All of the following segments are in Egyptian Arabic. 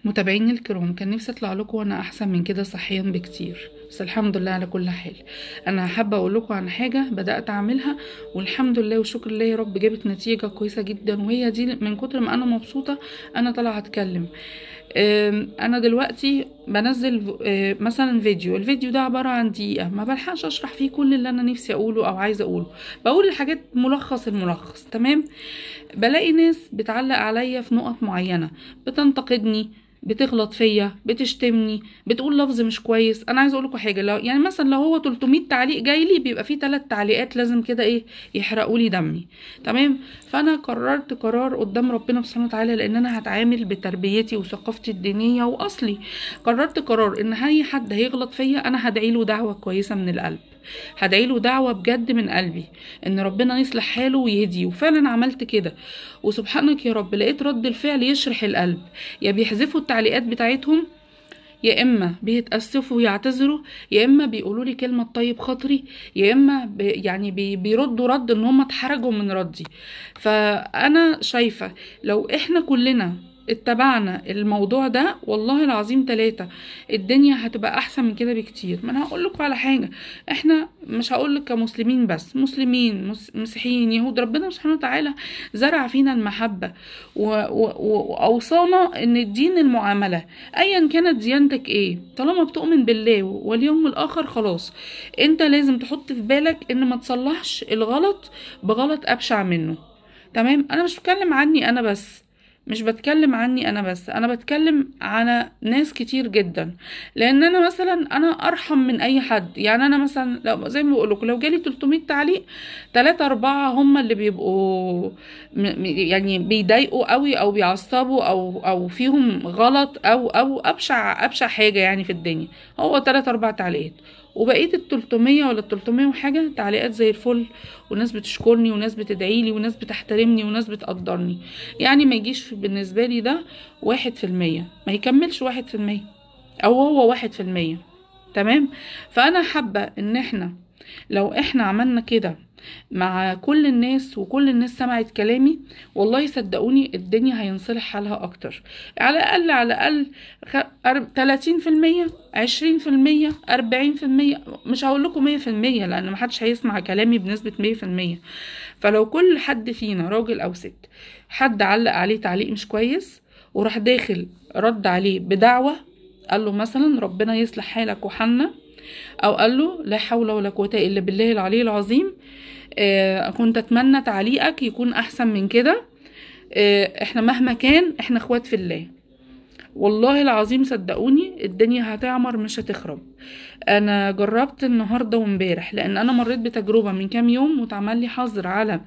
متابعيني الكرام كان نفسي اطلع لكم وانا احسن من كده صحيا بكتير بس الحمد لله على كل حال انا حابه اقول لكم عن حاجه بدات اعملها والحمد لله وشكر لله يا رب جابت نتيجه كويسه جدا وهي دي من كتر ما انا مبسوطه انا طالعه اتكلم آم، انا دلوقتي بنزل آه، مثلا فيديو الفيديو ده عباره عن دقيقه ما بلحقش اشرح فيه كل اللي انا نفسي اقوله او عايزه اقوله بقول الحاجات ملخص الملخص تمام بلاقي ناس بتعلق عليا في نقط معينه بتنتقدني بتغلط فيا بتشتمني بتقول لفظ مش كويس انا عايزه اقول لكم حاجه لو يعني مثلا لو هو 300 تعليق جاي لي بيبقى فيه ثلاث تعليقات لازم كده ايه يحرقوا لي دمي تمام فانا قررت قرار قدام ربنا سبحانه وتعالى لان انا هتعامل بتربيتي وثقافتي الدينيه واصلي قررت قرار ان اي حد هيغلط فيا انا هدعي له دعوه كويسه من القلب هدعي له دعوه بجد من قلبي ان ربنا يصلح حاله ويهديه وفعلا عملت كده وسبحانك يا رب لقيت رد الفعل يشرح القلب يا بيحذفوا التعليقات بتاعتهم يا اما بيتاسفوا ويعتذروا يا اما بيقولوا لي كلمه طيب خاطري يا اما ب... يعني بي... بيردوا رد ان هم اتحرجوا من ردي فانا شايفه لو احنا كلنا اتبعنا الموضوع ده والله العظيم ثلاثة الدنيا هتبقى احسن من كده بكتير ما انا هقول لكم على حاجة احنا مش هقول لك كمسلمين بس مسلمين مس- مسيحيين يهود ربنا سبحانه وتعالى زرع فينا المحبة و- و- و- واوصانا ان الدين المعاملة ايا كانت ديانتك ايه طالما بتؤمن بالله واليوم الاخر خلاص انت لازم تحط في بالك ان ما تصلحش الغلط بغلط ابشع منه تمام انا مش بتكلم عني انا بس مش بتكلم عني انا بس انا بتكلم على ناس كتير جدا لان انا مثلا انا ارحم من اي حد يعني انا مثلا لو زي ما بقول لكم لو جالي 300 تعليق 3 4 هم اللي بيبقوا م- م- يعني بيضايقوا قوي او بيعصبوا او او فيهم غلط او او ابشع ابشع حاجه يعني في الدنيا هو 3 4 تعليقات وبقيه ال 300 ولا ال 300 وحاجه تعليقات زي الفل وناس بتشكرني وناس بتدعي لي وناس بتحترمني وناس بتقدرني يعني ما يجيش بالنسبه لي ده واحد في المية ما يكملش واحد في المية او هو واحد في المية تمام فانا حابه ان احنا لو احنا عملنا كده مع كل الناس وكل الناس سمعت كلامي والله صدقوني الدنيا هينصلح حالها اكتر على الاقل على الاقل خ- أر- 30% 20% 40% مش هقول لكم 100% لان محدش هيسمع كلامي بنسبة 100% فلو كل حد فينا راجل او ست حد علق عليه تعليق مش كويس وراح داخل رد عليه بدعوة قال له مثلا ربنا يصلح حالك وحالنا او قال له لا حول ولا قوة الا بالله العلي العظيم آه كنت اتمنى تعليقك يكون احسن من كده آه احنا مهما كان احنا اخوات في الله والله العظيم صدقوني الدنيا هتعمر مش هتخرب انا جربت النهارده وامبارح لان انا مريت بتجربه من كام يوم واتعمل لي حظر على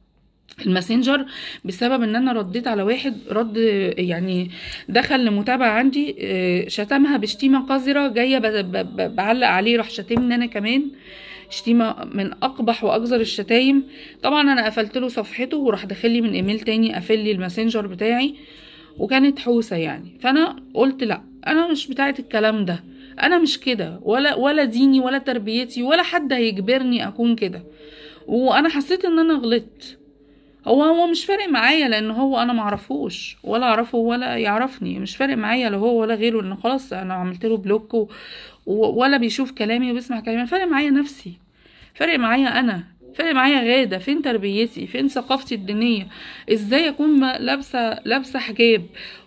الماسنجر بسبب ان انا رديت على واحد رد يعني دخل لمتابعة عندي آه، شتمها بشتيمة قذرة جاية ب- ب- ب- بعلق عليه راح شتمني انا كمان شتيمة من اقبح واقذر الشتايم طبعا انا قفلت له صفحته وراح داخل لي من ايميل تاني قفل لي الماسنجر بتاعي وكانت حوسة يعني فانا قلت لا انا مش بتاعت الكلام ده انا مش كده ولا ولا ديني ولا تربيتي ولا حد هيجبرني اكون كده وانا حسيت ان انا غلطت هو هو مش فارق معايا لان هو انا معرفوش ولا اعرفه ولا يعرفني مش فارق معايا لا هو ولا غيره لان خلاص انا عملت له بلوك و... و- ولا بيشوف كلامي وبيسمع كلامي فارق معايا نفسي فارق معايا انا فارق معايا غادة فين تربيتي فين ثقافتي الدينية ازاي اكون ما- لابسة لابسة حجاب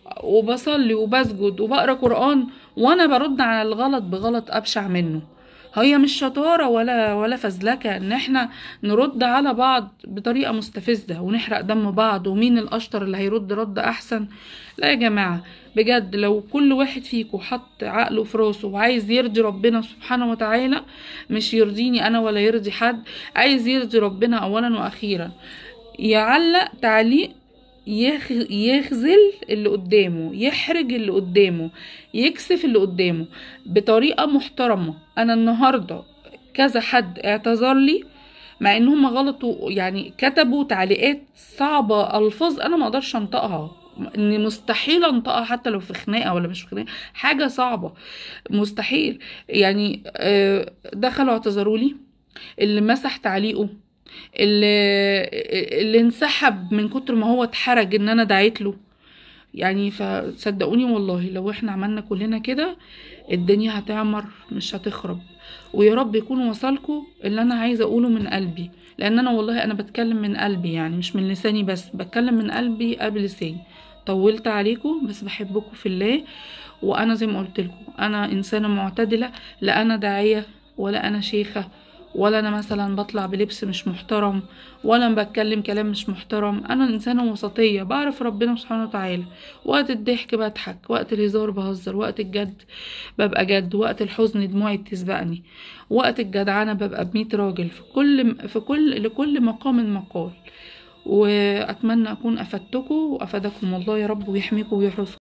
وبصلي وبسجد وبقرا قرآن وانا برد على الغلط بغلط ابشع منه هي مش شطارة ولا ولا فزلكة ان احنا نرد على بعض بطريقة مستفزة ونحرق دم بعض ومين الاشطر اللي هيرد رد احسن لا يا جماعة بجد لو كل واحد فيكم حط عقله في راسه وعايز يرضي ربنا سبحانه وتعالى مش يرضيني انا ولا يرضي حد عايز يرضي ربنا اولا واخيرا يعلق تعليق يخ... يخذل اللي قدامه يحرج اللي قدامه يكسف اللي قدامه بطريقة محترمة انا النهاردة كذا حد اعتذر لي مع ان هم غلطوا يعني كتبوا تعليقات صعبة الفاظ انا ما اقدرش انطقها ان مستحيل انطقها حتى لو في خناقه ولا مش في خناقه حاجه صعبه مستحيل يعني آه، دخلوا اعتذروا لي اللي مسح تعليقه اللي اللي انسحب من كتر ما هو اتحرج ان انا دعيت له يعني فصدقوني والله لو احنا عملنا كلنا كده الدنيا هتعمر مش هتخرب ويا رب يكون وصلكوا اللي انا عايزه اقوله من قلبي لان انا والله انا بتكلم من قلبي يعني مش من لساني بس بتكلم من قلبي قبل لساني طولت عليكم بس بحبكم في الله وانا زي ما قلت لكم انا انسانه معتدله لا انا داعيه ولا انا شيخه ولا انا مثلا بطلع بلبس مش محترم ولا بتكلم كلام مش محترم انا انسانه وسطيه بعرف ربنا سبحانه وتعالى وقت الضحك بضحك وقت الهزار بهزر وقت الجد ببقى جد وقت الحزن دموعي بتسبقني وقت الجدعنه ببقى بميت راجل في كل في كل لكل مقام مقال واتمنى اكون افدتكم وافادكم الله يا رب ويحميكم ويحرسكم